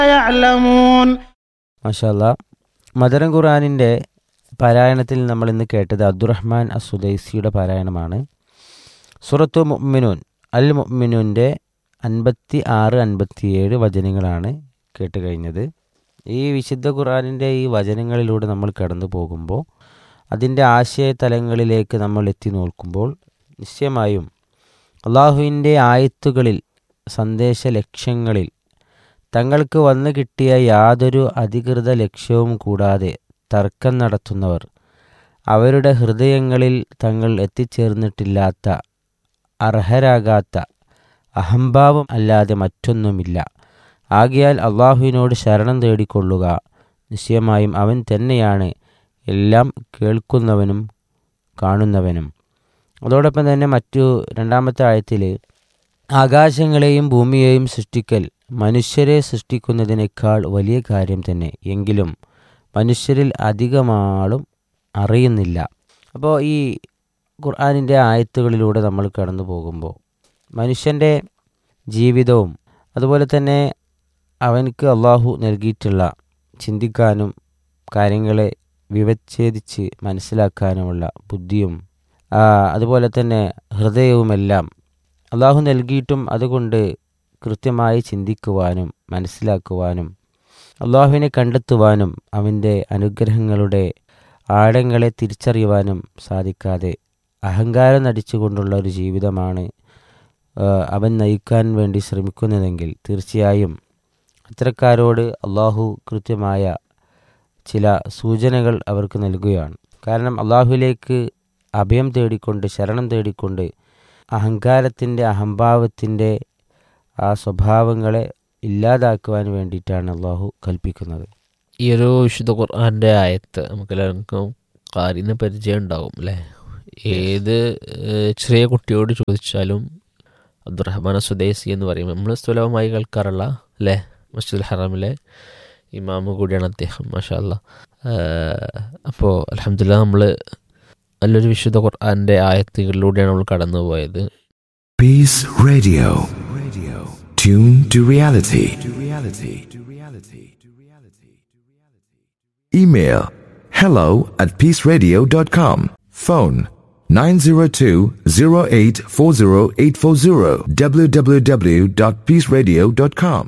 يعلمون മാഷാല്ല മദരം ഖുറാനിൻ്റെ പാരായണത്തിൽ നമ്മൾ ഇന്ന് കേട്ടത് അബ്ദുറഹ്മാൻ അസുദൈസിയുടെ പാരായണമാണ് സുറത്തു മുഅ്മിനൂൻ അൽ മുഅ്മിനൂൻ്റെ അൻപത്തി ആറ് അൻപത്തിയേഴ് വചനങ്ങളാണ് കേട്ട് കഴിഞ്ഞത് ഈ വിശുദ്ധ ഖുറാനിൻ്റെ ഈ വചനങ്ങളിലൂടെ നമ്മൾ കടന്നു പോകുമ്പോൾ അതിൻ്റെ ആശയതലങ്ങളിലേക്ക് നമ്മൾ എത്തി നോക്കുമ്പോൾ നിശ്ചയമായും അള്ളാഹുവിൻ്റെ ആയത്തുകളിൽ സന്ദേശ ലക്ഷ്യങ്ങളിൽ തങ്ങൾക്ക് വന്നു കിട്ടിയ യാതൊരു അധികൃത ലക്ഷ്യവും കൂടാതെ തർക്കം നടത്തുന്നവർ അവരുടെ ഹൃദയങ്ങളിൽ തങ്ങൾ എത്തിച്ചേർന്നിട്ടില്ലാത്ത അർഹരാകാത്ത അഹംഭാവം അല്ലാതെ മറ്റൊന്നുമില്ല ആകയാൽ അള്ളാഹുവിനോട് ശരണം തേടിക്കൊള്ളുക നിശ്ചയമായും അവൻ തന്നെയാണ് എല്ലാം കേൾക്കുന്നവനും കാണുന്നവനും അതോടൊപ്പം തന്നെ മറ്റു രണ്ടാമത്തെ ആയത്തിൽ ആകാശങ്ങളെയും ഭൂമിയെയും സൃഷ്ടിക്കൽ മനുഷ്യരെ സൃഷ്ടിക്കുന്നതിനേക്കാൾ വലിയ കാര്യം തന്നെ എങ്കിലും മനുഷ്യരിൽ അധികമാളും അറിയുന്നില്ല അപ്പോൾ ഈ ഖുർആാനിൻ്റെ ആയത്തുകളിലൂടെ നമ്മൾ കടന്നു പോകുമ്പോൾ മനുഷ്യൻ്റെ ജീവിതവും അതുപോലെ തന്നെ അവനക്ക് അള്ളാഹു നൽകിയിട്ടുള്ള ചിന്തിക്കാനും കാര്യങ്ങളെ വിവച്ഛേദിച്ച് മനസ്സിലാക്കാനുമുള്ള ബുദ്ധിയും ആ, അതുപോലെ തന്നെ ഹൃദയവുമെല്ലാം അള്ളാഹു നൽകിയിട്ടും അതുകൊണ്ട് കൃത്യമായി ചിന്തിക്കുവാനും മനസ്സിലാക്കുവാനും അള്ളാഹുവിനെ കണ്ടെത്തുവാനും അവൻ്റെ അനുഗ്രഹങ്ങളുടെ ആഴങ്ങളെ തിരിച്ചറിയുവാനും സാധിക്കാതെ അഹങ്കാരം നടിച്ചുകൊണ്ടുള്ള ഒരു ജീവിതമാണ് ആ, അവൻ നയിക്കാൻ വേണ്ടി ശ്രമിക്കുന്നതെങ്കിൽ തീർച്ചയായും അത്തരക്കാരോട് അള്ളാഹു കൃത്യമായ ചില സൂചനകൾ അവർക്ക് നൽകുകയാണ് കാരണം അള്ളാഹുവിലേക്ക് അഭയം തേടിക്കൊണ്ട് ശരണം തേടിക്കൊണ്ട് അഹങ്കാരത്തിൻ്റെ അഹംഭാവത്തിൻ്റെ ആ സ്വഭാവങ്ങളെ ഇല്ലാതാക്കുവാൻ വേണ്ടിയിട്ടാണ് അള്ളാഹു കൽപ്പിക്കുന്നത് ഈ ഒരു വിശുദ്ധ ഖുർആന്റെ ആയത്ത് നമുക്ക് എല്ലാവർക്കും കാര്യം പരിചയം ഉണ്ടാവും അല്ലേ ഏത് ഏഹ്, ചെറിയ കുട്ടിയോട് ചോദിച്ചാലും അബ്ദുറഹ്മാൻ സുദേശി എന്ന് പറയും നമ്മൾ സ്ഥലവുമായി കേൾക്കാറുള്ള അല്ലേ മസ്ജിദുൽ ഹറാമിലെ ഇമാമ് കൂടിയാണ് അദ്ദേഹം മാഷാല്ല അപ്പോൾ അലഹമില്ല നമ്മൾ നല്ലൊരു വിശുദ്ധ ഖുർആന്റെ ആയത്തുകളിലൂടെയാണ് നമ്മൾ കടന്നു പോയത് Peace Radio. Radio. Tune to reality. To reality. To reality. To reality. Email hello at peaceradio.com. Phone 902-0840840 www.peaceradio.com.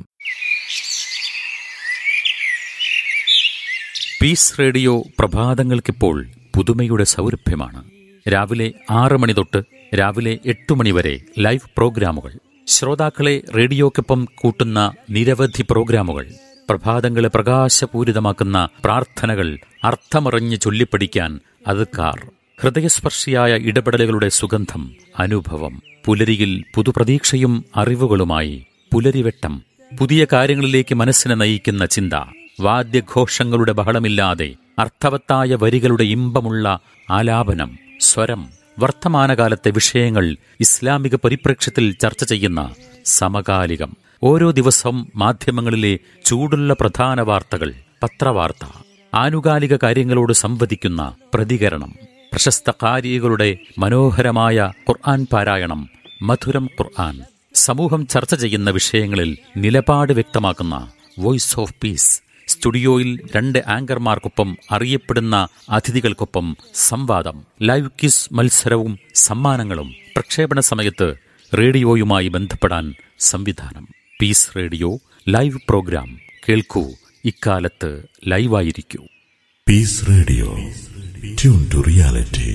Peace radio പ്രഭാതങ്ങൾക്കിപ്പോൾ പുതുമയുടെ സൗരഭ്യമാണ് രാവിലെ ആറ് മണി തൊട്ട് രാവിലെ എട്ട് മണി വരെ ലൈവ് പ്രോഗ്രാമുകൾ ശ്രോതാക്കളെ റേഡിയോക്കൊപ്പം കൂട്ടുന്ന നിരവധി പ്രോഗ്രാമുകൾ പ്രഭാതങ്ങളെ പ്രകാശപൂരിതമാക്കുന്ന പ്രാർത്ഥനകൾ അർത്ഥമറിഞ്ഞ് ചൊല്ലിപ്പഠിക്കാൻ അതുക്കാർ ഹൃദയസ്പർശിയായ ഇടപെടലുകളുടെ സുഗന്ധം അനുഭവം പുലരിയിൽ പുതുപ്രതീക്ഷയും അറിവുകളുമായി പുലരിവെട്ടം പുതിയ കാര്യങ്ങളിലേക്ക് മനസ്സിനെ നയിക്കുന്ന ചിന്ത വാദ്യഘോഷങ്ങളുടെ ബഹളമില്ലാതെ അർത്ഥവത്തായ വരികളുടെ ഇമ്പമുള്ള ആലാപനം സ്വരം വർത്തമാനകാലത്തെ വിഷയങ്ങൾ ഇസ്ലാമിക പരിപ്രേക്ഷ്യത്തിൽ ചർച്ച ചെയ്യുന്ന സമകാലികം ഓരോ ദിവസവും മാധ്യമങ്ങളിലെ ചൂടുള്ള പ്രധാന വാർത്തകൾ പത്രവാർത്ത ആനുകാലിക കാര്യങ്ങളോട് സംവദിക്കുന്ന പ്രതികരണം പ്രശസ്ത കാരികളുടെ മനോഹരമായ ഖുർആൻ പാരായണം മധുരം ഖുർആൻ സമൂഹം ചർച്ച ചെയ്യുന്ന വിഷയങ്ങളിൽ നിലപാട് വ്യക്തമാക്കുന്ന വോയിസ് ഓഫ് പീസ് സ്റ്റുഡിയോയിൽ രണ്ട് ആങ്കർമാർക്കൊപ്പം അറിയപ്പെടുന്ന അതിഥികൾക്കൊപ്പം സംവാദം ലൈവ് കിസ് മത്സരവും സമ്മാനങ്ങളും പ്രക്ഷേപണ സമയത്ത് റേഡിയോയുമായി ബന്ധപ്പെടാൻ സംവിധാനം പീസ് റേഡിയോ ലൈവ് പ്രോഗ്രാം കേൾക്കൂ ഇക്കാലത്ത് ലൈവായിരിക്കൂ Peace Radio. Tune to reality.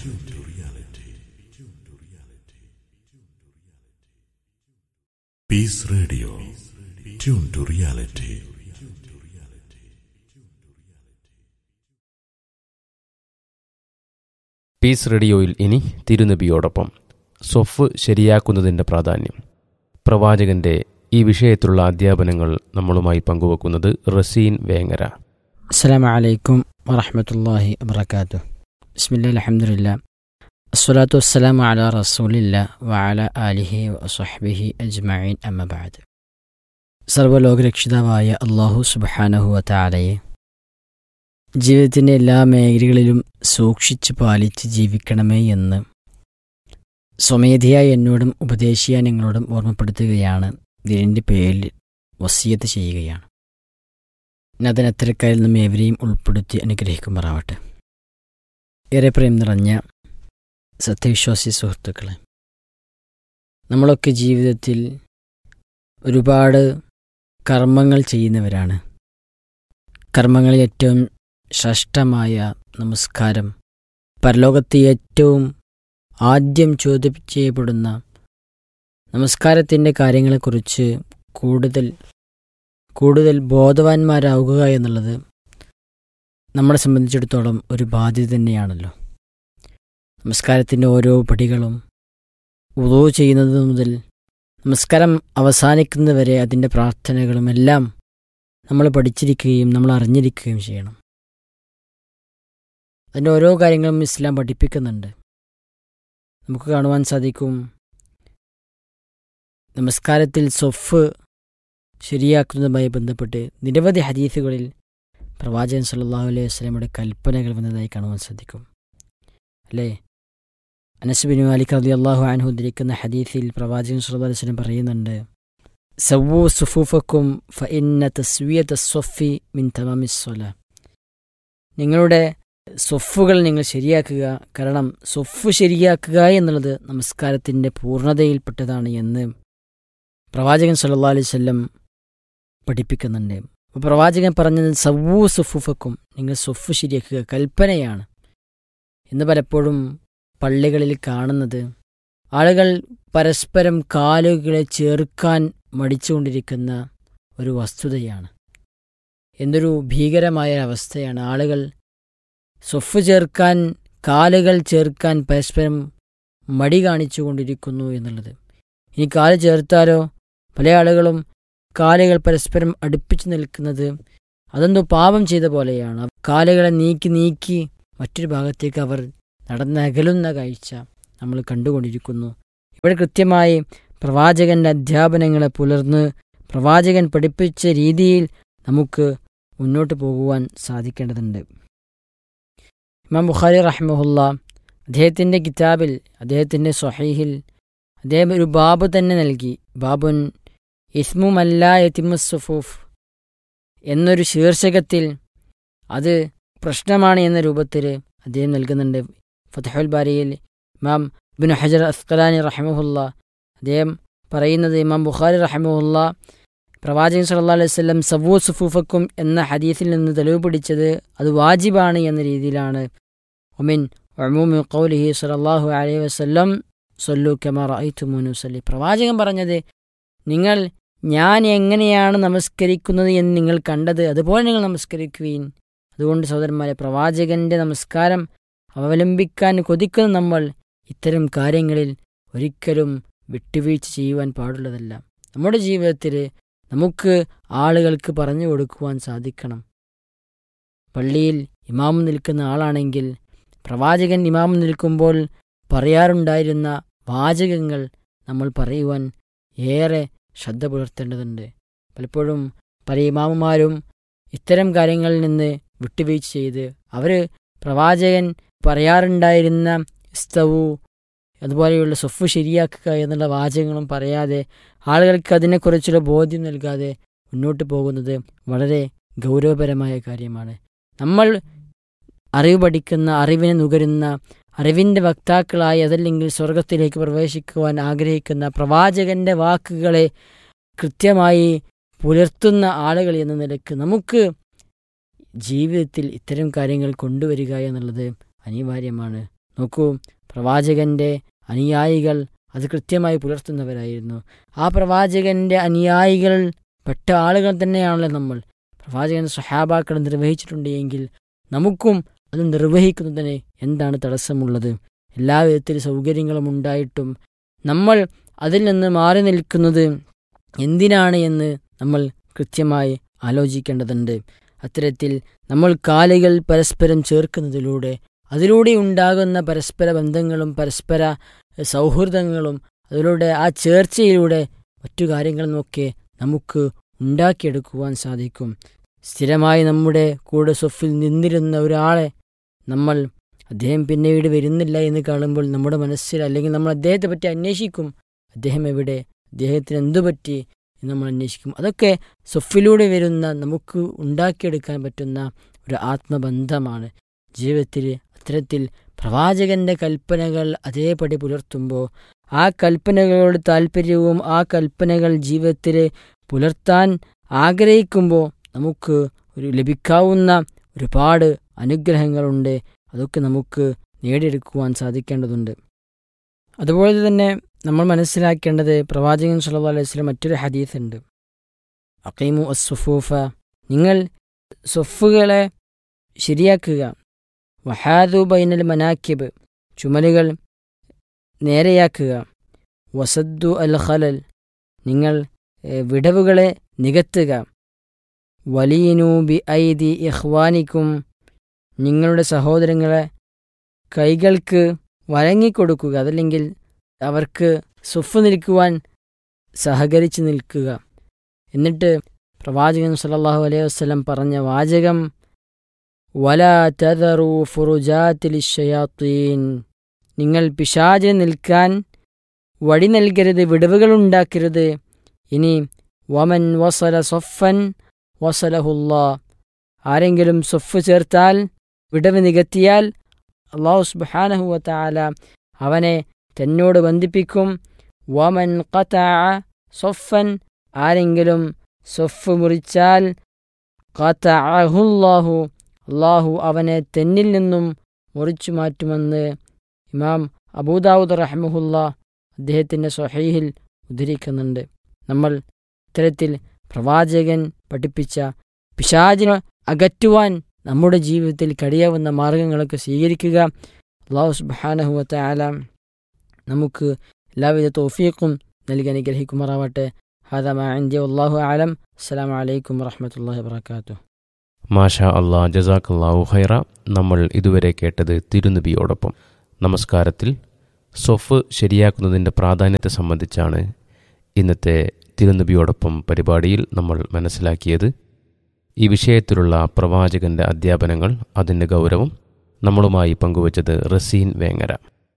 Peace Radio. Tune to reality. Peace റേഡിയോയിൽ ഇനി തിരുനബിയോടൊപ്പം സ്വഫ് ശരിയാക്കുന്നതിൻ്റെ പ്രാധാന്യം പ്രവാചകന്റെ ഈ വിഷയത്തിലുള്ള അധ്യാപനങ്ങൾ നമ്മളുമായി പങ്കുവെക്കുന്നത് റസീൻ വേങ്ങര السلام عليكم ورحمة الله وبركاته بسم الله الحمد لله الصلاة والسلام على رسول الله وعلى آله وصحبه أجمعين أما بعد സർവ്വലോകരക്ഷിതാവായ അള്ളാഹു സുബാനഹുവ താലയെ ജീവിതത്തിൻ്റെ എല്ലാ മേഖലകളിലും സൂക്ഷിച്ചു പാലിച്ച് ജീവിക്കണമേ എന്ന് സ്വമേധയായി എന്നോടും ഉപദേശിയാൻ നിങ്ങളോടും ഓർമ്മപ്പെടുത്തുകയാണ് ഇതിൻ്റെ പേരിൽ വസിയത്ത് ചെയ്യുകയാണ് നദനത്തരക്കാരിൽ നമ്മെ ഏവരെയും ഉൾപ്പെടുത്തി അനുഗ്രഹിക്കുമാറാവട്ടെ ഏറെ പ്രേം നിറഞ്ഞ സത്യവിശ്വാസി സുഹൃത്തുക്കളെ നമ്മളൊക്കെ ജീവിതത്തിൽ ഒരുപാട് കർമ്മങ്ങൾ ചെയ്യുന്നവരാണ് കർമ്മങ്ങളിൽ ഏറ്റവും ശ്രേഷ്ഠമായ നമസ്കാരം പരലോകത്ത് ഏറ്റവും ആദ്യം ചോദ്യം ചെയ്യപ്പെടുന്ന നമസ്കാരത്തിൻ്റെ കാര്യങ്ങളെക്കുറിച്ച് കൂടുതൽ കൂടുതൽ ബോധവാന്മാരാവുക എന്നുള്ളത് നമ്മളെ സംബന്ധിച്ചിടത്തോളം ഒരു ബാധ്യത തന്നെയാണല്ലോ നമസ്കാരത്തിൻ്റെ ഓരോ പടികളും ഉദോ ചെയ്യുന്നത് മുതൽ നമസ്കാരം അവസാനിക്കുന്നവരെ അതിൻ്റെ പ്രാർത്ഥനകളും എല്ലാം നമ്മൾ പഠിച്ചിരിക്കുകയും നമ്മൾ അറിഞ്ഞിരിക്കുകയും ചെയ്യണം അതിൻ്റെ ഓരോ കാര്യങ്ങളും ഇസ്ലാം പഠിപ്പിക്കുന്നുണ്ട് നമുക്ക് കാണുവാൻ സാധിക്കും നമസ്കാരത്തിൽ സൊഫ് ശരിയാക്കുന്നതുമായി ബന്ധപ്പെട്ട് നിരവധി ഹദീസുകളിൽ പ്രവാചകൻ സല്ലല്ലാഹു അലൈഹി വസല്ലമയുടെ കൽപ്പനകൾ വന്നതായി കാണുവാൻ സാധിക്കും അല്ലേ അനസ് ബിൻ മാലിക് റളിയല്ലാഹു അൻഹു ഉദ്ധരിക്കുന്ന ഹദീസിൽ പ്രവാചകൻ സല്ലല്ലാഹു അലൈഹി വസല്ലം പറയുന്നുണ്ട് സവ്വു സുഫൂഫക്കും ഫഇന്ന തസ്വിയത സ്വഫി മിൻ തമാമിസ്വല നിങ്ങളുടെ സ്വഫുകൾ നിങ്ങൾ ശരിയാക്കുക കാരണം സ്വഫ് ശരിയാക്കുക എന്നുള്ളത് നമസ്കാരത്തിൻ്റെ പൂർണ്ണതയിൽപ്പെട്ടതാണ് എന്ന് പ്രവാചകൻ സല്ലല്ലാഹു അലൈഹി വസല്ലം പഠിപ്പിക്കുന്നുണ്ട് അപ്പോൾ പ്രവാചകൻ പറഞ്ഞത് സവ്വു സുഫുഫക്കും നിങ്ങൾ സ്വഫ് ശരിയാക്കുക കൽപ്പനയാണ് എന്ന് പലപ്പോഴും പള്ളികളിൽ കാണുന്നത് ആളുകൾ പരസ്പരം കാലുകളെ ചേർക്കാൻ മടിച്ചുകൊണ്ടിരിക്കുന്ന ഒരു വസ്തുതയാണ് എന്തൊരു ഭീകരമായ അവസ്ഥയാണ് ആളുകൾ സ്വഫ് ചേർക്കാൻ കാലുകൾ ചേർക്കാൻ പരസ്പരം മടി കാണിച്ചു കൊണ്ടിരിക്കുന്നു എന്നുള്ളത് ഇനി കാല് ചേർത്താലോ പല ആളുകളും കാലുകൾ പരസ്പരം അടുപ്പിച്ചു നിൽക്കുന്നത് അതെന്തോ പാപം ചെയ്ത പോലെയാണ് കാലുകളെ നീക്കി നീക്കി മറ്റൊരു ഭാഗത്തേക്ക് അവർ നടന്നകലുന്ന കാഴ്ച നമ്മൾ കണ്ടുകൊണ്ടിരിക്കുന്നു ഇവിടെ കൃത്യമായി പ്രവാചകന്റെ അധ്യാപനങ്ങളെ പുലർന്ന് പ്രവാചകൻ പഠിപ്പിച്ച രീതിയിൽ നമുക്ക് മുന്നോട്ട് പോകുവാൻ സാധിക്കേണ്ടതുണ്ട് ഇമാം ബുഖാരി റഹ്മുല്ല അദ്ദേഹത്തിൻ്റെ കിതാബിൽ അദ്ദേഹത്തിൻ്റെ സ്വഹീഹിൽ അദ്ദേഹം ഒരു ബാബ് തന്നെ നൽകി ബാബുൻ ഇസ്മുമല്ല യത്തിമുസുഫൂഫ് എന്നൊരു ശീർഷകത്തിൽ അത് പ്രശ്നമാണ് എന്ന രൂപത്തിൽ അദ്ദേഹം നൽകുന്നുണ്ട് ഫതഹുൽ ബാരിയിൽ ഇമാം ബിൻ ഹജർ അസ്കലാനി റഹമുല്ല അദ്ദേഹം പറയുന്നത് ഇമാം ബുഖാരി റഹമുല്ല പ്രവാചകൻ സല്ലാ അലൈഹി സ്വലം സവൂ സുഫൂഫക്കും എന്ന ഹദീസിൽ നിന്ന് തെളിവ് പിടിച്ചത് അത് വാജിബാണ് എന്ന രീതിയിലാണ് ഒമിൻ ഒമൂമി കൗലിഹി സലാഹു അലൈഹി വസ്ലം സൊല്ലു കമാർ ഐത്തുമുനു സല്ലി പ്രവാചകൻ പറഞ്ഞത് നിങ്ങൾ ഞാൻ എങ്ങനെയാണ് നമസ്കരിക്കുന്നത് എന്ന് നിങ്ങൾ കണ്ടത് അതുപോലെ നിങ്ങൾ നമസ്കരിക്കുകയും അതുകൊണ്ട് സഹോദരന്മാരെ പ്രവാചകന്റെ നമസ്കാരം അവലംബിക്കാൻ കൊതിക്കുന്ന നമ്മൾ ഇത്തരം കാര്യങ്ങളിൽ ഒരിക്കലും വിട്ടുവീഴ്ച ചെയ്യുവാൻ പാടുള്ളതല്ല നമ്മുടെ ജീവിതത്തിൽ നമുക്ക് ആളുകൾക്ക് പറഞ്ഞു കൊടുക്കുവാൻ സാധിക്കണം പള്ളിയിൽ ഇമാമ് നിൽക്കുന്ന ആളാണെങ്കിൽ പ്രവാചകൻ ഇമാമ് നിൽക്കുമ്പോൾ പറയാറുണ്ടായിരുന്ന വാചകങ്ങൾ നമ്മൾ പറയുവാൻ ഏറെ ശ്രദ്ധ പുലർത്തേണ്ടതുണ്ട് പലപ്പോഴും പല ഇമാമുമാരും ഇത്തരം കാര്യങ്ങളിൽ നിന്ന് വിട്ടുവീഴ്ച ചെയ്ത് അവർ പ്രവാചകൻ പറയാറുണ്ടായിരുന്ന സ്തവു അതുപോലെയുള്ള സൊഫ് ശരിയാക്കുക എന്നുള്ള വാചകങ്ങളും പറയാതെ ആളുകൾക്ക് അതിനെക്കുറിച്ചുള്ള ബോധ്യം നൽകാതെ മുന്നോട്ട് പോകുന്നത് വളരെ ഗൗരവപരമായ കാര്യമാണ് നമ്മൾ അറിവ് പഠിക്കുന്ന അറിവിനെ നുകരുന്ന അറിവിൻ്റെ വക്താക്കളായി അതല്ലെങ്കിൽ സ്വർഗത്തിലേക്ക് പ്രവേശിക്കുവാൻ ആഗ്രഹിക്കുന്ന പ്രവാചകന്റെ വാക്കുകളെ കൃത്യമായി പുലർത്തുന്ന ആളുകൾ എന്ന നിലക്ക് നമുക്ക് ജീവിതത്തിൽ ഇത്തരം കാര്യങ്ങൾ കൊണ്ടുവരിക എന്നുള്ളത് അനിവാര്യമാണ് നോക്കൂ പ്രവാചകന്റെ അനുയായികൾ അത് കൃത്യമായി പുലർത്തുന്നവരായിരുന്നു ആ പ്രവാചകന്റെ അനുയായികൾ പെട്ട ആളുകൾ തന്നെയാണല്ലോ നമ്മൾ പ്രവാചകൻ സഹാബാക്കൾ നിർവഹിച്ചിട്ടുണ്ട് എങ്കിൽ നമുക്കും അത് നിർവഹിക്കുന്നതിന് എന്താണ് തടസ്സമുള്ളത് എല്ലാ വിധത്തിൽ സൗകര്യങ്ങളും ഉണ്ടായിട്ടും നമ്മൾ അതിൽ നിന്ന് മാറി നിൽക്കുന്നത് എന്തിനാണ് എന്ന് നമ്മൾ കൃത്യമായി ആലോചിക്കേണ്ടതുണ്ട് അത്തരത്തിൽ നമ്മൾ കാലുകൾ പരസ്പരം ചേർക്കുന്നതിലൂടെ അതിലൂടെ ഉണ്ടാകുന്ന പരസ്പര ബന്ധങ്ങളും പരസ്പര സൗഹൃദങ്ങളും അതിലൂടെ ആ ചേർച്ചയിലൂടെ മറ്റു കാര്യങ്ങളുമൊക്കെ നമുക്ക് ഉണ്ടാക്കിയെടുക്കുവാൻ സാധിക്കും സ്ഥിരമായി നമ്മുടെ കൂടെ സ്വഫിൽ നിന്നിരുന്ന ഒരാളെ നമ്മൾ അദ്ദേഹം പിന്നീട് വരുന്നില്ല എന്ന് കാണുമ്പോൾ നമ്മുടെ മനസ്സിൽ അല്ലെങ്കിൽ നമ്മൾ അദ്ദേഹത്തെ പറ്റി അന്വേഷിക്കും അദ്ദേഹം എവിടെ അദ്ദേഹത്തിന് എന്തു പറ്റി എന്ന് നമ്മൾ അന്വേഷിക്കും അതൊക്കെ സൊഫിലൂടെ വരുന്ന നമുക്ക് ഉണ്ടാക്കിയെടുക്കാൻ പറ്റുന്ന ഒരു ആത്മബന്ധമാണ് ജീവിതത്തിൽ അത്തരത്തിൽ പ്രവാചകന്റെ കൽപ്പനകൾ അതേപടി പുലർത്തുമ്പോൾ ആ കൽപ്പനകളോട് താല്പര്യവും ആ കൽപ്പനകൾ ജീവിതത്തിൽ പുലർത്താൻ ആഗ്രഹിക്കുമ്പോൾ നമുക്ക് ഒരു ലഭിക്കാവുന്ന ഒരുപാട് അനുഗ്രഹങ്ങളുണ്ട് അതൊക്കെ നമുക്ക് നേടിയെടുക്കുവാൻ സാധിക്കേണ്ടതുണ്ട് അതുപോലെ തന്നെ നമ്മൾ മനസ്സിലാക്കേണ്ടത് പ്രവാചകൻ സല്ലല്ലാഹു അലൈഹി വസല്ലം മറ്റൊരു ഹദീസ് ഉണ്ട് അക്കീമു അസ്സുഫൂഫ നിങ്ങൾ സൊഫുകളെ ശരിയാക്കുക വഹാദു ബൈനൽ മനാക്കിബ് ചുമലുകൾ നേരെയാക്കുക വസദ്ദു അൽ ഖലൽ നിങ്ങൾ ഏഹ്, വിടവുകളെ നികത്തുക വലിയനു ബി ഐദി ഇഖ്വാനിക്കും നിങ്ങളുടെ സഹോദരങ്ങളെ കൈകൾക്ക് വഴങ്ങിക്കൊടുക്കുക അതല്ലെങ്കിൽ അവർക്ക് സുഫ് നിൽക്കുവാൻ സഹകരിച്ച് നിൽക്കുക എന്നിട്ട് പ്രവാചകൻ സല്ലല്ലാഹു അലൈഹി വസല്ലം പറഞ്ഞ വാചകം വലാ തദറു ഫുറുജാത്തിൽ ഷയാത്തീൻ നിങ്ങൾ പിശാചിന് നിൽക്കാൻ വഴി നൽകരുത് വിടവുകൾ ഉണ്ടാക്കരുത് ഇനി വമൻ വസല സൊഫൻ വസലഹുല്ലാ ആരെങ്കിലും സൊഫ് ചേർത്താൽ വിടവ് നികത്തിയാൽ അള്ളാഹു സുബ്ഹാനഹു വതആല അവനെ തന്നോട് ബന്ധിപ്പിക്കും വമൻ ഖതഅ സൊഫൻ ആരെങ്കിലും സൊഫ് മുറിച്ചാൽ ഖതഅഹുല്ലാഹു അള്ളാഹു അവനെ തെന്നിൽ നിന്നും മുറിച്ചു മാറ്റുമെന്ന് ഇമാം അബൂദാവുദ് റഹ്മുല്ല അദ്ദേഹത്തിൻ്റെ സ്വഹീഹിൽ ഉദ്ധരിക്കുന്നുണ്ട് നമ്മൾ ഇത്തരത്തിൽ പ്രവാചകൻ പഠിപ്പിച്ച പിശാചിനെ അകറ്റുവാൻ നമ്മുടെ ജീവിതത്തിൽ കഴിയാവുന്ന മാർഗങ്ങളൊക്കെ സ്വീകരിക്കുക അള്ളാഹു സുബാനഹുവത്ത ആല നമുക്ക് എല്ലാവിധ തോഫീഖും നൽകി അനുഗ്രഹിക്കുമാറാവട്ടെ ഹാദാ മാ ഇന്ത്യ അള്ളാഹു ആലം അസ്സലാമു അലൈക്കും വറഹമത്തല്ലാഹി വാത്തു മാഷാ അള്ളാ ജസാഖല്ലാഹു ഹൈറ നമ്മൾ ഇതുവരെ കേട്ടത് തിരുനബിയോടൊപ്പം നമസ്കാരത്തിൽ സൊഫ് ശരിയാക്കുന്നതിൻ്റെ പ്രാധാന്യത്തെ സംബന്ധിച്ചാണ് ഇന്നത്തെ തിരുനബിയോടൊപ്പം പരിപാടിയിൽ നമ്മൾ മനസ്സിലാക്കിയത് ഈ വിഷയത്തിലുള്ള പ്രവാചകന്റെ അധ്യാപനങ്ങൾ അതിൻ്റെ ഗൗരവം നമ്മളുമായി പങ്കുവച്ചത് റസീൻ വേങ്ങര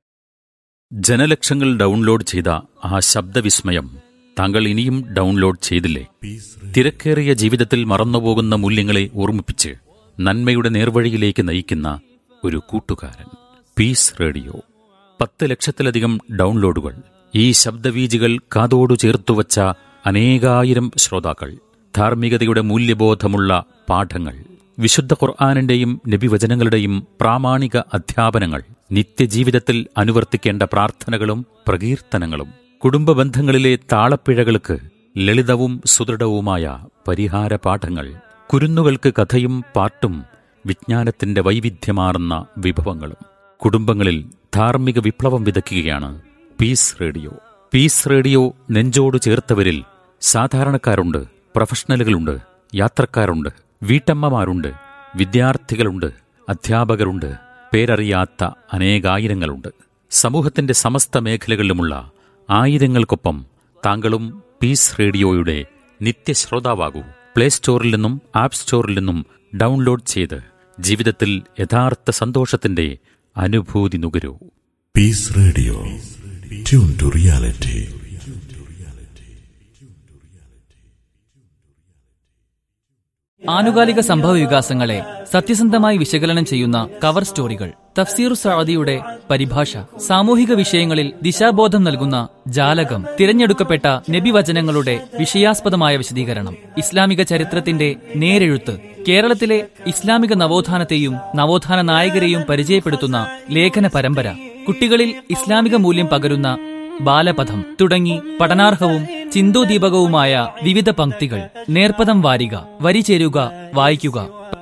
ജനലക്ഷങ്ങൾ ഡൗൺലോഡ് ചെയ്ത ആ ശബ്ദവിസ്മയം താങ്കൾ ഇനിയും ഡൗൺലോഡ് ചെയ്തില്ലേ തിരക്കേറിയ ജീവിതത്തിൽ മറന്നുപോകുന്ന മൂല്യങ്ങളെ ഓർമ്മിപ്പിച്ച് നന്മയുടെ നേർവഴിയിലേക്ക് നയിക്കുന്ന ഒരു കൂട്ടുകാരൻ പീസ് റേഡിയോ പത്ത് ലക്ഷത്തിലധികം ഡൗൺലോഡുകൾ ഈ ശബ്ദവീജികൾ കാതോടു ചേർത്തുവച്ച അനേകായിരം ശ്രോതാക്കൾ ധാർമ്മികതയുടെ മൂല്യബോധമുള്ള പാഠങ്ങൾ വിശുദ്ധ ഖുർആാനിന്റെയും നബിവചനങ്ങളുടെയും പ്രാമാണിക അധ്യാപനങ്ങൾ നിത്യജീവിതത്തിൽ അനുവർത്തിക്കേണ്ട പ്രാർത്ഥനകളും പ്രകീർത്തനങ്ങളും കുടുംബ ബന്ധങ്ങളിലെ താളപ്പിഴകൾക്ക് ലളിതവും സുദൃഢവുമായ പരിഹാര പാഠങ്ങൾ കുരുന്നുകൾക്ക് കഥയും പാട്ടും വിജ്ഞാനത്തിന്റെ വൈവിധ്യമാർന്ന വിഭവങ്ങളും കുടുംബങ്ങളിൽ ധാർമ്മിക വിപ്ലവം വിതയ്ക്കുകയാണ് പീസ് റേഡിയോ പീസ് റേഡിയോ നെഞ്ചോട് ചേർത്തവരിൽ സാധാരണക്കാരുണ്ട് പ്രൊഫഷണലുകളുണ്ട് യാത്രക്കാരുണ്ട് വീട്ടമ്മമാരുണ്ട് വിദ്യാർത്ഥികളുണ്ട് അധ്യാപകരുണ്ട് പേരറിയാത്ത അനേകായിരങ്ങളുണ്ട് സമൂഹത്തിന്റെ സമസ്ത മേഖലകളിലുമുള്ള ആയിരങ്ങൾക്കൊപ്പം താങ്കളും പീസ് റേഡിയോയുടെ നിത്യശ്രോതാവാകൂ പ്ലേ സ്റ്റോറിൽ നിന്നും ആപ്പ് സ്റ്റോറിൽ നിന്നും ഡൗൺലോഡ് ചെയ്ത് ജീവിതത്തിൽ യഥാർത്ഥ സന്തോഷത്തിന്റെ അനുഭൂതി നുകരൂ Peace Radio. Tune to reality. ആനുകാലിക സംഭവ വികാസങ്ങളെ സത്യസന്ധമായി വിശകലനം ചെയ്യുന്ന കവർ സ്റ്റോറികൾ തഫ്സീർ സഅദിയുടെ പരിഭാഷ സാമൂഹിക വിഷയങ്ങളിൽ ദിശാബോധം നൽകുന്ന ജാലകം തിരഞ്ഞെടുക്കപ്പെട്ട നബിവചനങ്ങളുടെ വിഷയാസ്പദമായ വിശദീകരണം ഇസ്ലാമിക ചരിത്രത്തിന്റെ നേരെഴുത്ത് കേരളത്തിലെ ഇസ്ലാമിക നവോത്ഥാനത്തെയും നവോത്ഥാന നായകരെയും പരിചയപ്പെടുത്തുന്ന ലേഖന പരമ്പര കുട്ടികളിൽ ഇസ്ലാമിക മൂല്യം പകരുന്ന ബാലപഥം തുടങ്ങി പഠനാർഹവും ചിന്തോദീപകവുമായ വിവിധ പംക്തികൾ നേർപ്പദം വാരിക വരി ചേരുക വായിക്കുക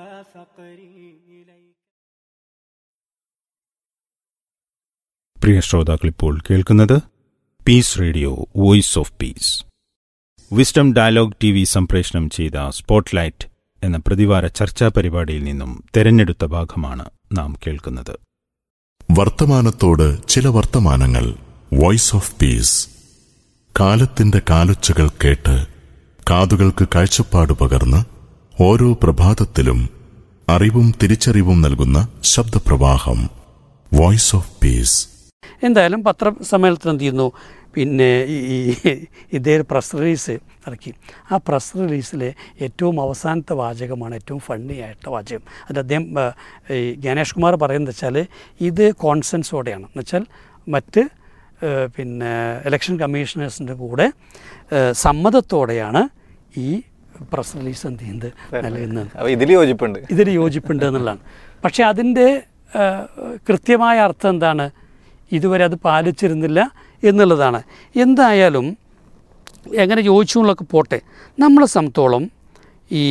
പ്രിയ ശ്രോതാക്കൾ ഇപ്പോൾ കേൾക്കുന്നത് peace radio voice of peace wisdom dialogue T V സംപ്രേഷണം ചെയ്ത സ്പോട്ട്ലൈറ്റ് എന്ന പ്രതിവാര ചർച്ചാ പരിപാടിയിൽ നിന്നും തെരഞ്ഞെടുത്ത ഭാഗമാണ് നാം കേൾക്കുന്നത് വർത്തമാനത്തോട് ചില വർത്തമാനങ്ങൾ വോയിസ് ഓഫ് പീസ് കാലത്തിന്റെ കാലൊച്ചകൾ കേട്ട് കാതുകൾക്ക് കാഴ്ചപ്പാട് പകർന്ന് ഓരോ പ്രഭാതത്തിലും അറിവും തിരിച്ചറിവും നൽകുന്ന ശബ്ദപ്രവാഹം വോയിസ് ഓഫ് പീസ് എന്തായാലും പത്രസമ്മേളനത്തിൽ എന്ത് ചെയ്യുന്നു പിന്നെ ഈ ഈ- ഇതേ പ്രസ് റിലീസ് ഇറക്കി ആ പ്രസ് റിലീസിലെ ഏറ്റവും അവസാനത്തെ വാചകമാണ് ഏറ്റവും ഫണ്ണി ആയിട്ടുള്ള വാചകം അത് അദ്ദേഹം ആ, ഈ ജ്ഞാനേഷ് കുമാർ പറയുന്നത് വെച്ചാൽ ഇത് കോൺസെൻസോടെയാണ് എന്നുവെച്ചാൽ മറ്റ് ആ, പിന്നെ ഇലക്ഷൻ കമ്മീഷണേഴ്സിൻ്റെ കൂടെ ആ, സമ്മതത്തോടെയാണ് ഈ പ്രസ് റിലീസ് എന്ത് ചെയ്യുന്നത് നൽകുന്നത് അപ്പോൾ ഇതിൽ യോജിപ്പുണ്ട് ഇതിൽ യോജിപ്പുണ്ട് എന്നുള്ളതാണ് പക്ഷേ അതിൻ്റെ ആ, കൃത്യമായ അർത്ഥം എന്താണ് ഇതുവരെ അത് പാലിച്ചിരുന്നില്ല എന്നുള്ളതാണ് എന്തായാലും എങ്ങനെ യോജിച്ചു എന്നുള്ളതൊക്കെ പോട്ടെ നമ്മളെ സംബന്ധിച്ചോളം ഈ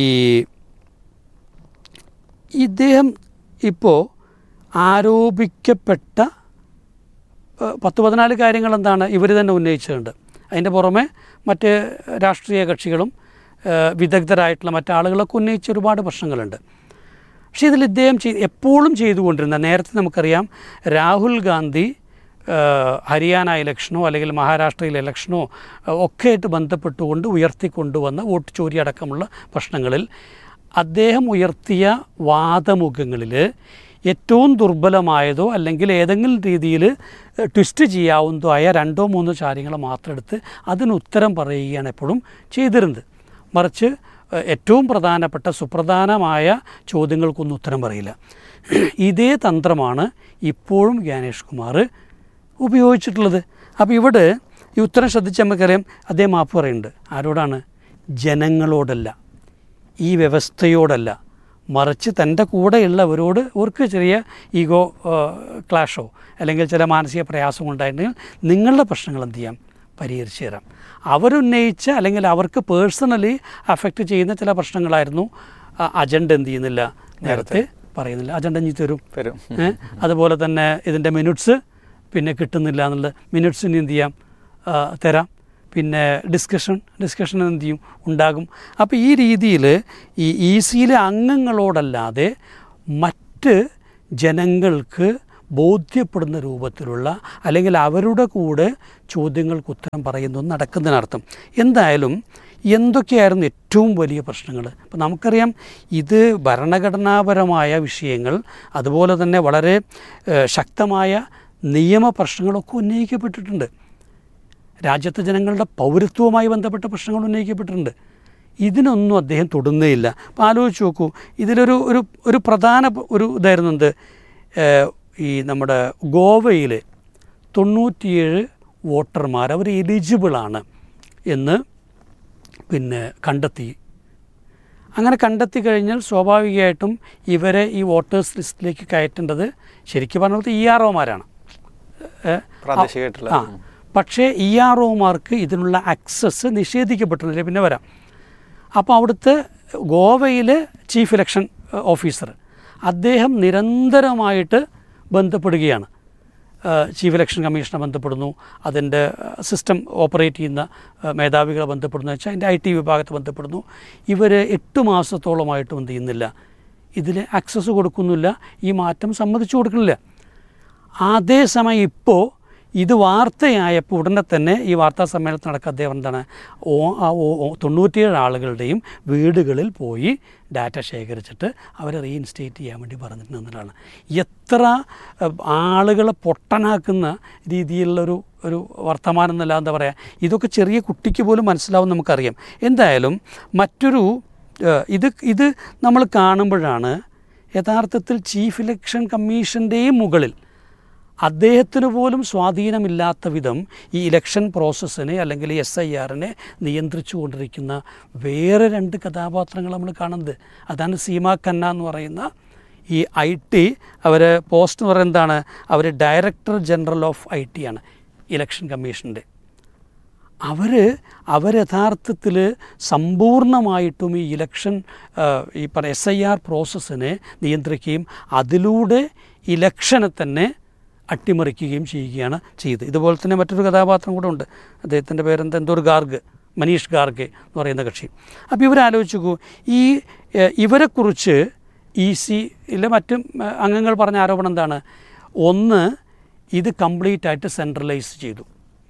ഇദ്ദേഹം ഇപ്പോൾ ആരോപിക്കപ്പെട്ട ഏഹ്, പത്ത് പതിനാല് കാര്യങ്ങൾ എന്താണ് ഇവർ തന്നെ ഉന്നയിച്ചിട്ടുണ്ട് അതിൻ്റെ പുറമെ മറ്റ് രാഷ്ട്രീയ കക്ഷികളും ഏഹ്, വിദഗ്ധരായിട്ടുള്ള മറ്റാളുകളൊക്കെ ഉന്നയിച്ച ഒരുപാട് പ്രശ്നങ്ങളുണ്ട് പക്ഷേ ഇതിൽ ഇദ്ദേഹം ചെയ് എപ്പോഴും ചെയ്തുകൊണ്ടിരുന്ന നേരത്തെ നമുക്കറിയാം രാഹുൽ ഗാന്ധി ഏഹ്, ഹരിയാന ഇലക്ഷനോ അല്ലെങ്കിൽ മഹാരാഷ്ട്രയിലെ ഇലക്ഷനോ ഏഹ്, ഒക്കെ ആയിട്ട് ബന്ധപ്പെട്ടുകൊണ്ട് ഉയർത്തിക്കൊണ്ടുവന്ന വോട്ട് ചോരി അടക്കമുള്ള പ്രശ്നങ്ങളിൽ അദ്ദേഹം ഉയർത്തിയ വാദമുഖങ്ങളിൽ ഏറ്റവും ദുർബലമായതോ അല്ലെങ്കിൽ ഏതെങ്കിലും രീതിയിൽ ട്വിസ്റ്റ് ചെയ്യാവുന്നതോ ആയ രണ്ടോ മൂന്നോ കാര്യങ്ങൾ മാത്രം എടുത്ത് അതിന് ഉത്തരം പറയുകയാണ് എപ്പോഴും ചെയ്തിരുന്നത് മറിച്ച് ഏഹ്, ഏറ്റവും പ്രധാനപ്പെട്ട സുപ്രധാനമായ ചോദ്യങ്ങൾക്കൊന്നും ഉത്തരം പറയില്ല ഇതേ തന്ത്രമാണ് ഇപ്പോഴും ജ്ഞാനേഷ് കുമാർ ഉപയോഗിച്ചിട്ടുള്ളത് അപ്പോൾ ഇവിടെ ഈ ഉത്തരം ശ്രദ്ധിച്ച് നമുക്കറിയാം അദ്ദേഹം മാപ്പ് പറയുന്നുണ്ട് ആരോടാണ് ജനങ്ങളോടല്ല ഈ വ്യവസ്ഥയോടല്ല മറിച്ച് തൻ്റെ കൂടെയുള്ളവരോട് അവർക്ക് ചെറിയ ഈഗോ ക്ലാഷോ അല്ലെങ്കിൽ ചില മാനസിക പ്രയാസം ഉണ്ടായിട്ടുണ്ടെങ്കിൽ നിങ്ങളുടെ പ്രശ്നങ്ങൾ എന്ത് ചെയ്യാം പരിഹരിച്ചു തരാം അവരുന്നയിച്ച അല്ലെങ്കിൽ അവർക്ക് പേഴ്സണലി അഫക്റ്റ് ചെയ്യുന്ന ചില പ്രശ്നങ്ങളായിരുന്നു ആ അജണ്ട എന്ത് ചെയ്യുന്നില്ല നേരത്തെ പറയുന്നില്ല അജണ്ട ഇനി തരും വരും ഏ? അതുപോലെ തന്നെ ഇതിൻ്റെ മിനിറ്റ്സ് പിന്നെ കിട്ടുന്നില്ല എന്നുള്ളത് മിനിറ്റ്സ് ഇനി എന്ത് ചെയ്യാം ആ, തരാം പിന്നെ ഡിസ്കഷൻ ഡിസ്കഷൻ എന്ത് ചെയ്യും ഉണ്ടാകും അപ്പോൾ ഈ രീതിയിൽ ഈ ഇ സിയിലെ അംഗങ്ങളോടല്ലാതെ മറ്റ് ജനങ്ങൾക്ക് ബോധ്യപ്പെടുന്ന രൂപത്തിലുള്ള അല്ലെങ്കിൽ അവരുടെ കൂടെ ചോദ്യങ്ങൾക്ക് ഉത്തരം പറയുന്നത് നടക്കുന്നതിനർത്ഥം എന്തായാലും എന്തൊക്കെയായിരുന്നു ഏറ്റവും വലിയ പ്രശ്നങ്ങൾ അപ്പോൾ നമുക്കറിയാം ഇത് ഭരണഘടനാപരമായ വിഷയങ്ങൾ അതുപോലെ തന്നെ വളരെ ഏഹ്, ശക്തമായ നിയമ പ്രശ്നങ്ങളൊക്കെ ഉന്നയിക്കപ്പെട്ടിട്ടുണ്ട് രാജ്യത്തെ ജനങ്ങളുടെ പൗരത്വവുമായി ബന്ധപ്പെട്ട പ്രശ്നങ്ങൾ ഉന്നയിക്കപ്പെട്ടിട്ടുണ്ട് ഇതിനൊന്നും അദ്ദേഹം തൊടുന്നേയില്ല അപ്പോൾ ആലോചിച്ച് നോക്കൂ ഇതിലൊരു ഒരു ഒരു പ്രധാന പ- ഒരു ഇതായിരുന്നു എന്ത് ഏഹ്, ഈ നമ്മുടെ ഗോവയിൽ തൊണ്ണൂറ്റിയേഴ് വോട്ടർമാർ അവർ എലിജിബിളാണ് എന്ന് പിന്നെ കണ്ടെത്തി അങ്ങനെ കണ്ടെത്തി കഴിഞ്ഞാൽ സ്വാഭാവികമായിട്ടും ഇവരെ ഈ വോട്ടേഴ്സ് ലിസ്റ്റിലേക്ക് കയറ്റേണ്ടത് ശരിക്കും പറഞ്ഞത് ഇ ആർ ഒമാരാണ് പ്രാദേശികമായിട്ടുള്ള ആ പക്ഷേ ഇ ആർ ഒമാർക്ക് ഇതിനുള്ള ആക്സസ് നിഷേധിക്കപ്പെട്ടിട്ടില്ല പിന്നെ വരാം അപ്പോൾ അവിടുത്തെ ഗോവയിലെ ചീഫ് ഇലക്ഷൻ ഓഫീസർ അദ്ദേഹം നിരന്തരമായിട്ട് ബന്ധപ്പെടുകയാണ് ഏഹ് ചീഫ് ഇലക്ഷൻ കമ്മീഷനെ ബന്ധപ്പെടുന്നു അതിൻ്റെ സിസ്റ്റം ഓപ്പറേറ്റ് ചെയ്യുന്ന ഏഹ് മേധാവികളെ ബന്ധപ്പെടുന്നു വെച്ചാൽ അതിൻ്റെ ഐ ടി വിഭാഗത്തെ ബന്ധപ്പെടുന്നു ഇവർ എട്ട് മാസത്തോളമായിട്ടും എന്ത് ചെയ്യുന്നില്ല ഇതിൽ ആക്സസ് കൊടുക്കുന്നില്ല ഈ മാറ്റം സമ്മതിച്ചു കൊടുക്കുന്നില്ല അതേസമയം ഇപ്പോൾ ഇത് വാർത്തയായപ്പോൾ ഉടനെ തന്നെ ഈ വാർത്താ സമ്മേളനത്തിൽ നടക്കുക അദ്ദേഹം എന്താണ് ഓ ആ ഓ- ഓ- തൊണ്ണൂറ്റിയേഴ് ആളുകളുടെയും വീടുകളിൽ പോയി ഡാറ്റ ശേഖരിച്ചിട്ട് അവരെ റീഇൻസ്റ്റേറ്റ് ചെയ്യാൻ വേണ്ടി പറഞ്ഞിട്ടുണ്ട് എന്നതാണ് എത്ര ഏഹ്, ആളുകളെ പൊട്ടനാക്കുന്ന രീതിയിലുള്ളൊരു ഒരു വർത്തമാനം എന്നല്ല എന്താ പറയുക ഇതൊക്കെ ചെറിയ കുട്ടിക്ക് പോലും മനസ്സിലാവും നമുക്കറിയാം എന്തായാലും മറ്റൊരു ഏഹ്, ഇത് ഇത് നമ്മൾ കാണുമ്പോഴാണ് യഥാർത്ഥത്തിൽ ചീഫ് ഇലക്ഷൻ കമ്മീഷൻ്റെയും മുകളിൽ അദ്ദേഹത്തിന് പോലും സ്വാധീനമില്ലാത്ത വിധം ഈ ഇലക്ഷൻ പ്രോസസ്സിനെ അല്ലെങ്കിൽ എസ് ഐ ആറിനെ നിയന്ത്രിച്ചു കൊണ്ടിരിക്കുന്ന വേറെ രണ്ട് കഥാപാത്രങ്ങൾ നമ്മൾ കാണുന്നത് അതാണ് സീമ ഖന്ന എന്ന് പറയുന്ന ഈ ഐ ടി അവർ പോസ്റ്റ് എന്ന് പറയുന്നത് എന്താണ് അവർ director general of I T ആണ് ഇലക്ഷൻ കമ്മീഷൻ്റെ അവർ അവർ യഥാർത്ഥത്തിൽ സമ്പൂർണ്ണമായിട്ടും ഈ ഇലക്ഷൻ ആ, ഈ പറ എസ് ഐ ആർ പ്രോസസ്സിനെ നിയന്ത്രിക്കുകയും അതിലൂടെ ഇലക്ഷനെ തന്നെ അട്ടിമറിക്കുകയും ചെയ്യുകയാണ് ചെയ്തത് ഇതുപോലെ തന്നെ മറ്റൊരു കഥാപാത്രം കൂടെ ഉണ്ട് അദ്ദേഹത്തിൻ്റെ പേരെന്താ എന്തോ ഒരു ഗാർഗ് മനീഷ് ഗാർഗെ എന്ന് പറയുന്ന കക്ഷി അപ്പോൾ ഇവരാലോചിച്ച് നോക്കൂ ഈ ഏഹ്, ഇവരെക്കുറിച്ച് ഇ സിയിലെ മറ്റും ഏഹ്, അംഗങ്ങൾ പറഞ്ഞ ആരോപണം എന്താണ് ഒന്ന് ഇത് കംപ്ലീറ്റ് ആയിട്ട് സെൻട്രലൈസ് ചെയ്തു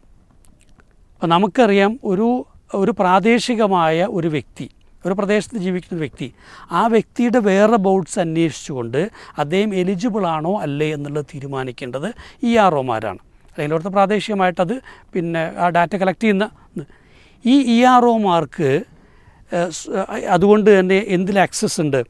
അപ്പോൾ നമുക്കറിയാം ഒരു ഒരു പ്രാദേശികമായ ഒരു വ്യക്തി ഒരു പ്രദേശത്ത് ജീവിക്കുന്ന ഒരു വ്യക്തി ആ വ്യക്തിയുടെ വേറെ ബോർഡ്സ് അന്വേഷിച്ചുകൊണ്ട് അദ്ദേഹം എലിജിബിൾ ആണോ അല്ലേ എന്നുള്ളത് തീരുമാനിക്കേണ്ടത് ഇ ആർ ഒമാരാണ് അല്ലെങ്കിൽ അവിടുത്തെ പ്രാദേശികമായിട്ടത് പിന്നെ ആ ഡാറ്റ കളക്ട് ചെയ്യുന്ന ഇത്. ഈ ഇ ആർ ഒമാർക്ക് അതുകൊണ്ട് തന്നെ എന്തിൽ ആക്സസ് ഉണ്ട്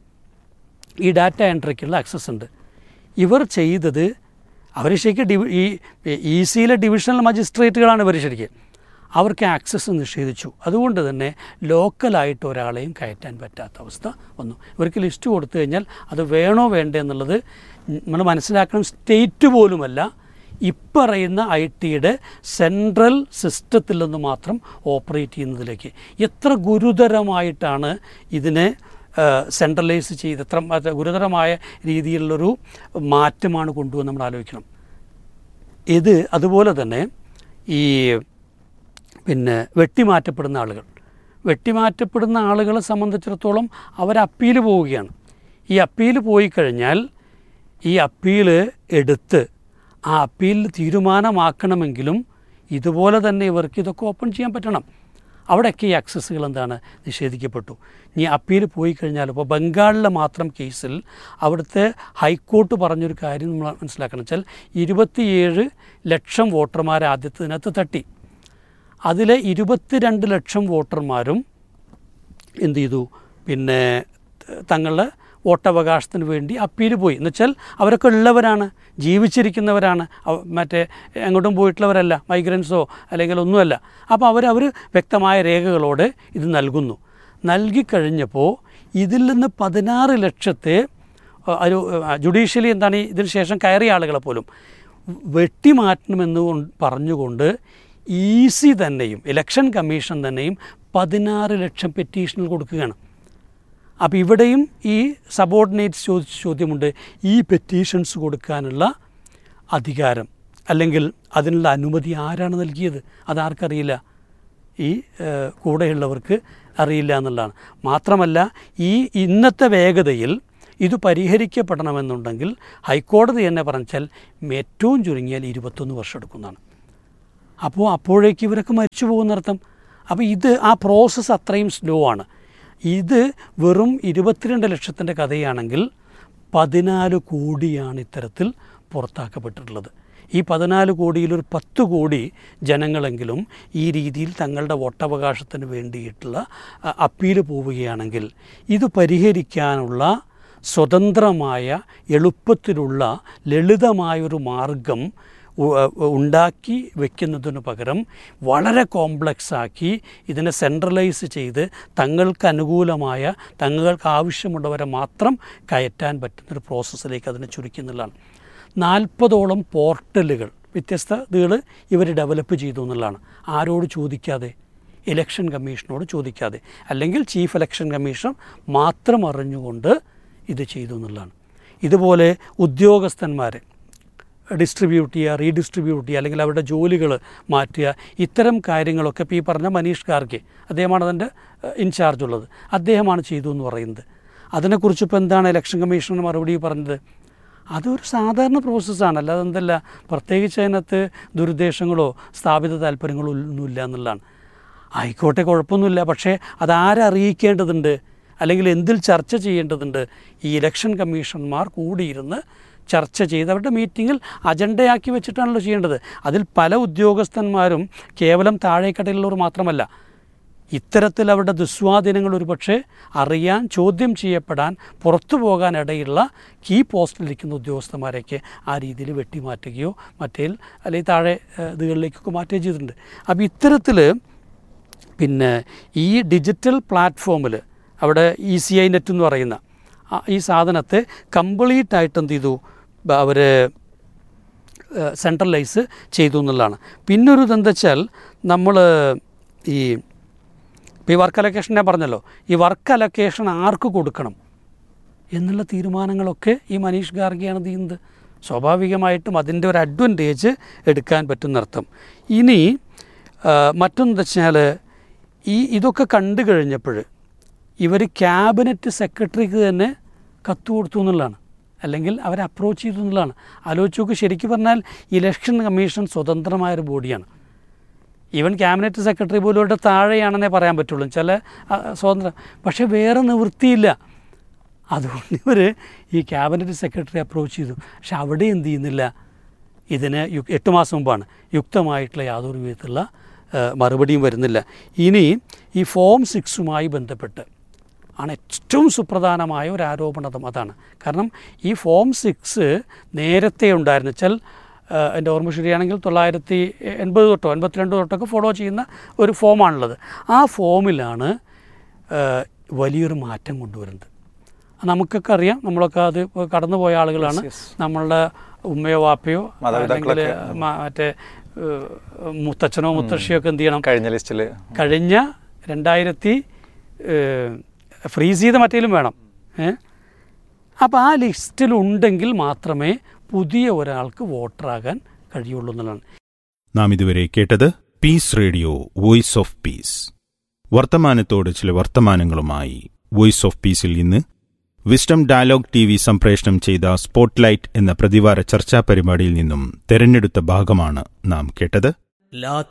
ഈ ഡാറ്റ എൻട്രിക്കുള്ള ആക്സസ് ഉണ്ട് ഇവർ ചെയ്തത് അവർ ശരിക്കും ഡിവി ഈ ഇ സിയിലെ ഡിവിഷണൽ മജിസ്ട്രേറ്റുകളാണ് ഇവർ ശരിക്കും അവർക്ക് ആക്സസ് നിഷേധിച്ചു അതുകൊണ്ട് തന്നെ ലോക്കലായിട്ട് ഒരാളെയും കയറ്റാൻ പറ്റാത്ത അവസ്ഥ വന്നു ഇവർക്ക് ലിസ്റ്റ് കൊടുത്തു കഴിഞ്ഞാൽ അത് വേണോ വേണ്ടേ എന്നുള്ളത് നമ്മൾ മനസ്സിലാക്കണം സ്റ്റേറ്റ് പോലുമല്ല ഇപ്പറയുന്ന ഐ ടിയുടെ സെൻട്രൽ സിസ്റ്റത്തിൽ നിന്ന് മാത്രം ഓപ്പറേറ്റ് ചെയ്യുന്നതിലേക്ക് എത്ര ഗുരുതരമായിട്ടാണ് ഇതിനെ സെൻട്രലൈസ് ചെയ്ത് എത്ര അത് ഗുരുതരമായ രീതിയിലുള്ളൊരു മാറ്റമാണ് കൊണ്ടുവന്ന് നമ്മൾ ആലോചിക്കണം ഇത് അതുപോലെ തന്നെ ഈ പിന്നെ വെട്ടിമാറ്റപ്പെടുന്ന ആളുകൾ വെട്ടിമാറ്റപ്പെടുന്ന ആളുകളെ സംബന്ധിച്ചിടത്തോളം അവർ അപ്പീൽ പോവുകയാണ് ഈ അപ്പീൽ പോയി കഴിഞ്ഞാൽ ഈ അപ്പീൽ എടുത്ത് ആ അപ്പീലിൽ തീരുമാനമാക്കണമെങ്കിലും ഇതുപോലെ തന്നെ ഇവർക്ക് ഇതൊക്കെ ഓപ്പൺ ചെയ്യാൻ പറ്റണം അവിടെയൊക്കെ ഈ ആക്സസുകൾ എന്താണ് നിഷേധിക്കപ്പെട്ടു ഇനി അപ്പീൽ പോയി കഴിഞ്ഞാൽ ഇപ്പോൾ ബംഗാളിലെ മാത്രം കേസിൽ അവിടുത്തെ ഹൈക്കോർട്ട് പറഞ്ഞൊരു കാര്യം നമ്മൾ മനസ്സിലാക്കണം വെച്ചാൽ ഇരുപത്തിയേഴ് ലക്ഷം വോട്ടർമാരെ ആദ്യത്തിനകത്ത് തട്ടി അതിലെ ഇരുപത്തിരണ്ട് ലക്ഷം വോട്ടർമാരും എന്ത് ചെയ്തു പിന്നെ തങ്ങളുടെ വോട്ടവകാശത്തിന് വേണ്ടി അപ്പീൽ പോയി എന്നുവെച്ചാൽ അവരൊക്കെ ഉള്ളവരാണ് ജീവിച്ചിരിക്കുന്നവരാണ് അവ- മറ്റേ എങ്ങോട്ടും പോയിട്ടുള്ളവരല്ല മൈഗ്രൻസോ അല്ലെങ്കിൽ ഒന്നുമല്ല അപ്പോൾ അവരവർ വ്യക്തമായ രേഖകളോട് ഇത് നൽകുന്നു നൽകിക്കഴിഞ്ഞപ്പോൾ ഇതിൽ നിന്ന് പതിനാറ് ലക്ഷത്തെ അഹ് ഒരു ജുഡീഷ്യലി എന്താണ് ഈ ഇതിന് ശേഷം കയറിയ ആളുകളെ പോലും വെട്ടിമാറ്റണമെന്ന് കൊണ്ട് പറഞ്ഞുകൊണ്ട് ഈസി തന്നെയും ഇലക്ഷൻ കമ്മീഷൻ തന്നെയും പതിനാറ് ലക്ഷം പെറ്റീഷനുകൾ കൊടുക്കുകയാണ് അപ്പോൾ ഇവിടെയും ഈ സബോർഡിനേറ്റ് ചോദിച്ച ചോദ്യമുണ്ട് ഈ പെറ്റീഷൻസ് കൊടുക്കാനുള്ള അധികാരം അല്ലെങ്കിൽ അതിനുള്ള അനുമതി ആരാണ് നൽകിയത് അതാർക്കറിയില്ല ഈ ഏഹ്, കൂടെയുള്ളവർക്ക് അറിയില്ല എന്നുള്ളതാണ് മാത്രമല്ല ഈ ഇന്നത്തെ വേഗതയിൽ ഇത് പരിഹരിക്കപ്പെടണമെന്നുണ്ടെങ്കിൽ ഹൈക്കോടതി തന്നെ പറഞ്ഞാൽ ഏറ്റവും ചുരുങ്ങിയാൽ ഇരുപത്തൊന്ന് വർഷം എടുക്കുന്നതാണ് അപ്പോൾ അപ്പോഴേക്ക് ഇവരൊക്കെ മരിച്ചു പോകുന്നർത്ഥം അപ്പോൾ ഇത് ആ പ്രോസസ്സ് അത്രയും സ്ലോ ആണ് ഇത് വെറും ഇരുപത്തിരണ്ട് ലക്ഷത്തിൻ്റെ കഥയാണെങ്കിൽ പതിനാല് കോടിയാണ് ഇത്തരത്തിൽ പുറത്താക്കപ്പെട്ടിട്ടുള്ളത് ഈ പതിനാല് കോടിയിൽ ഒരു പത്ത് കോടി ജനങ്ങളെങ്കിലും ഈ രീതിയിൽ തങ്ങളുടെ വോട്ടവകാശത്തിന് വേണ്ടിയിട്ടുള്ള അ, അപ്പീല് പോവുകയാണെങ്കിൽ ഇത് പരിഹരിക്കാനുള്ള സ്വതന്ത്രമായ എളുപ്പത്തിലുള്ള ലളിതമായൊരു മാർഗം ഉ- ഉണ്ടാക്കി വെക്കുന്നതിന് പകരം വളരെ കോംപ്ലക്സ് ആക്കി ഇതിനെ സെൻട്രലൈസ് ചെയ്ത് തങ്ങൾക്ക് അനുകൂലമായ തങ്ങൾക്ക് ആവശ്യമുള്ളവരെ മാത്രം കയറ്റാൻ പറ്റുന്നൊരു പ്രോസസ്സിലേക്ക് അതിനെ ചുരുക്കുന്നുള്ളതാണ് നാൽപ്പതോളം പോർട്ടലുകൾ വ്യത്യസ്ത ഇതുകൾ ഇവർ ഡെവലപ്പ് ചെയ്തു എന്നുള്ളതാണ് ആരോട് ചോദിക്കാതെ ഇലക്ഷൻ കമ്മീഷനോട് ചോദിക്കാതെ അല്ലെങ്കിൽ ചീഫ് ഇലക്ഷൻ കമ്മീഷൻ മാത്രം അറിഞ്ഞുകൊണ്ട് ഇത് ചെയ്തു എന്നുള്ളതാണ് ഇതുപോലെ ഉദ്യോഗസ്ഥന്മാരെ ഡിസ്ട്രിബ്യൂട്ട് ചെയ്യുക റീഡിസ്ട്രിബ്യൂട്ട് ചെയ്യുക അല്ലെങ്കിൽ അവരുടെ ജോലികൾ മാറ്റുക ഇത്തരം കാര്യങ്ങളൊക്കെ ഇപ്പോൾ ഈ പറഞ്ഞ മനീഷ് ഗാർഗെ അദ്ദേഹമാണ് അതിൻ്റെ ഇൻചാർജ് ഉള്ളത് അദ്ദേഹമാണ് ചെയ്തു എന്ന് പറയുന്നത് അതിനെക്കുറിച്ച് ഇപ്പോൾ എന്താണ് ഇലക്ഷൻ കമ്മീഷണർ മറുപടി പറഞ്ഞത് അതൊരു സാധാരണ പ്രോസസ്സാണ് അല്ലാതെ എന്തല്ല പ്രത്യേകിച്ച് അതിനകത്ത് ദുരുദ്ദേശങ്ങളോ സ്ഥാപിത താല്പര്യങ്ങളോ ഒന്നുമില്ല എന്നുള്ളതാണ് ആയിക്കോട്ടെ കുഴപ്പമൊന്നുമില്ല പക്ഷേ അതാരെ അറിയിക്കേണ്ടതുണ്ട് അല്ലെങ്കിൽ എന്തിൽ ചർച്ച ചെയ്യേണ്ടതുണ്ട് ഈ ഇലക്ഷൻ കമ്മീഷന്മാർ കൂടിയിരുന്ന് ചർച്ച ചെയ്ത് അവരുടെ മീറ്റിങ്ങിൽ അജണ്ടയാക്കി വെച്ചിട്ടാണല്ലോ ചെയ്യേണ്ടത് അതിൽ പല ഉദ്യോഗസ്ഥന്മാരും കേവലം താഴേക്കടയിലുള്ളവർ മാത്രമല്ല ഇത്തരത്തിൽ അവരുടെ ദുസ്വാധീനങ്ങൾ ഒരുപക്ഷെ അറിയാൻ ചോദ്യം ചെയ്യപ്പെടാൻ പുറത്തു പോകാൻ ഇടയുള്ള കീ പോസ്റ്റിലിരിക്കുന്ന ഉദ്യോഗസ്ഥന്മാരെയൊക്കെ ആ രീതിയിൽ വെട്ടിമാറ്റുകയോ മറ്റേ അല്ലെങ്കിൽ താഴെ ഏഹ്, ഇതുകളിലേക്കൊക്കെ മാറ്റുകയോ ചെയ്തിട്ടുണ്ട് അപ്പോൾ ഇത്തരത്തിൽ പിന്നെ ഈ ഡിജിറ്റൽ പ്ലാറ്റ്ഫോമിൽ അവിടെ ഇ സി ഐ നെറ്റ് എന്ന് പറയുന്ന ആ- ഈ സാധനത്തെ കംപ്ലീറ്റ് ആയിട്ട് എന്ത് ചെയ്തു അവർ സെൻട്രലൈസ് ചെയ്തു എന്നുള്ളതാണ് പിന്നൊരു ഇതെന്താ വെച്ചാൽ നമ്മൾ ഈ ഇപ്പോൾ ഈ വർക്ക് അലൊക്കേഷൻ ഞാൻ പറഞ്ഞല്ലോ ഈ വർക്ക് അലൊക്കേഷൻ ആർക്ക് കൊടുക്കണം എന്നുള്ള തീരുമാനങ്ങളൊക്കെ ഈ മനീഷ് ഗാർഗിയാണ് ചെയ്യുന്നത് സ്വാഭാവികമായിട്ടും അതിൻ്റെ ഒരു അഡ്വാൻറ്റേജ് എടുക്കാൻ പറ്റുന്നർത്ഥം ഇനി മറ്റൊന്ന് വെച്ചാൽ ഈ ഇതൊക്കെ കണ്ടു കഴിഞ്ഞപ്പോൾ ഇവർ ക്യാബിനറ്റ് സെക്രട്ടറിക്ക് തന്നെ കത്ത് കൊടുത്തു എന്നുള്ളതാണ് അല്ലെങ്കിൽ അവരെ അപ്രോച്ച് ചെയ്തു എന്നുള്ളതാണ് ആലോചിച്ച് നോക്ക് ശരിക്കും പറഞ്ഞാൽ ഇലക്ഷൻ കമ്മീഷൻ സ്വതന്ത്രമായൊരു ബോഡിയാണ് ഈവൻ ക്യാബിനറ്റ് സെക്രട്ടറി പോലും ഇവിടെ താഴെയാണെന്നേ പറയാൻ പറ്റുള്ളൂ ചില ആ, സ്വാതന്ത്ര്യം പക്ഷേ വേറെ നിവൃത്തിയില്ല അതുകൊണ്ട് ഇവർ ഈ ക്യാബിനറ്റ് സെക്രട്ടറി അപ്രോച്ച് ചെയ്തു പക്ഷെ അവിടെ എന്ത് ചെയ്യുന്നില്ല ഇതിന് യു എട്ട് മാസം മുമ്പാണ് യുക്തമായിട്ടുള്ള യാതൊരു വിധത്തിലുള്ള ആ, മറുപടിയും വരുന്നില്ല ഇനി ഈ ഫോം സിക്സുമായി ബന്ധപ്പെട്ട് ആണ് ഏറ്റവും സുപ്രധാനമായ ഒരു ആരോപണം അതാണ് കാരണം ഈ ഫോം സിക്സ് നേരത്തെ ഉണ്ടായിരുന്നു വെച്ചാൽ ആ, എൻ്റെ ഓർമ്മ ശരിയാണെങ്കിൽ തൊള്ളായിരത്തി എൺപത് തൊട്ടോ എൺപത്തിരണ്ട് തൊട്ടൊക്കെ ഫോളോ ചെയ്യുന്ന ഒരു ഫോമാണുള്ളത് ആ ഫോമിലാണ് ആ, വലിയൊരു മാറ്റം കൊണ്ടുവരുന്നത് നമുക്കൊക്കെ അറിയാം നമ്മളൊക്കെ അത് കടന്നു പോയ ആളുകളാണ് നമ്മളുടെ ഉമ്മയോ വാപ്പയോ അല്ലെങ്കിൽ മ- മറ്റേ ഏഹ്, മുത്തച്ഛനോ മുത്തശ്ശിയോ ഒക്കെ എന്ത് ചെയ്യണം കഴിഞ്ഞ ലിസ്റ്റിൽ കഴിഞ്ഞ രണ്ടായിരത്തി ഏഹ്, ഫ്രീസ് ചെയ്ത മറ്റേലും വേണം ഏ അപ്പോൾ ആ ലിസ്റ്റിൽ ഉണ്ടെങ്കിൽ മാത്രമേ പുതിയ ഒരാൾക്ക് വോട്ടറാകാൻ കഴിയുള്ളൂ എന്നുള്ളതാണ് നാം ഇതുവരെ കേട്ടത് peace radio voice of peace വർത്തമാനത്തോട് ചില വർത്തമാനങ്ങളുമായി വോയിസ് ഓഫ് പീസിൽ ഇന്ന് വിസ്ഡം ഡയലോഗ് ടി വി സംപ്രേഷണം ചെയ്ത സ്പോട്ട്ലൈറ്റ് എന്ന പ്രതിവാര ചർച്ചാ പരിപാടിയിൽ നിന്നും തെരഞ്ഞെടുത്ത ഭാഗമാണ് നാം കേട്ടത് لا